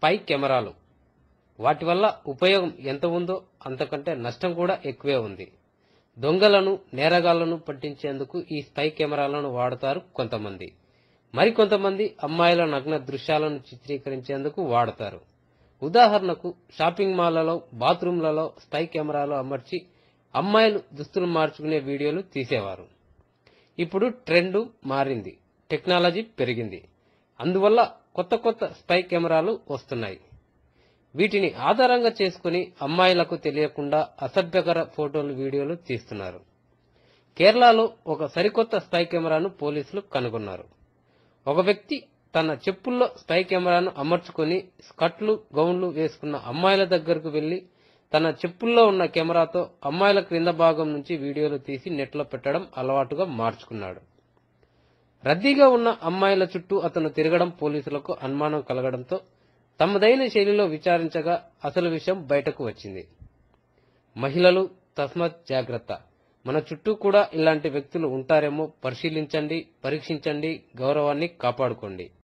spy కెమెరాలు వాటి వల్ల ఉపయోగం ఎంత ఉందో అంతకంటే నష్టం కూడా ఎక్కువే ఉంది దొంగలను నేరగాళ్లను పట్టించేందుకు ఈ స్పై కెమెరాలను వాడతారు కొంతమంది మరికొంతమంది అమ్మాయిల నగ్న దృశ్యాలను చిత్రీకరించేందుకు వాడతారు ఉదాహరణకు షాపింగ్ మాల్లలో బాత్రూంలలో స్పై కెమెరాలు అమర్చి అమ్మాయిలు దుస్తులు మార్చుకునే వీడియోలు తీసేవారు ఇప్పుడు ట్రెండ్ మారింది టెక్నాలజీ పెరిగింది అందువల్ల కొత్త కొత్త స్పై కెమెరాలు వస్తున్నాయి వీటిని ఆధారంగా చేసుకుని అమ్మాయిలకు తెలియకుండా అసభ్యకర ఫోటోలు వీడియోలు తీస్తున్నారు కేరళలో ఒక సరికొత్త స్పై కెమెరాను పోలీసులు కనుగొన్నారు ఒక వ్యక్తి తన చెప్పుల్లో స్పై కెమెరాను అమర్చుకొని స్కర్ట్లు గౌన్లు వేసుకున్న అమ్మాయిల దగ్గరకు వెళ్లి తన చెప్పుల్లో ఉన్న కెమెరాతో అమ్మాయిల క్రింద భాగం నుంచి వీడియోలు తీసి నెట్లో పెట్టడం అలవాటుగా మార్చుకున్నాడు రద్దీగా ఉన్న అమ్మాయిల చుట్టూ అతను తిరగడం పోలీసులకు అనుమానం కలగడంతో తమదైన శైలిలో విచారించగా అసలు విషయం బయటకు వచ్చింది మహిళలు తస్మత్ జాగ్రత్త మన చుట్టూ కూడా ఇలాంటి వ్యక్తులు ఉంటారేమో పరిశీలించండి పరీక్షించండి గౌరవాన్ని కాపాడుకోండి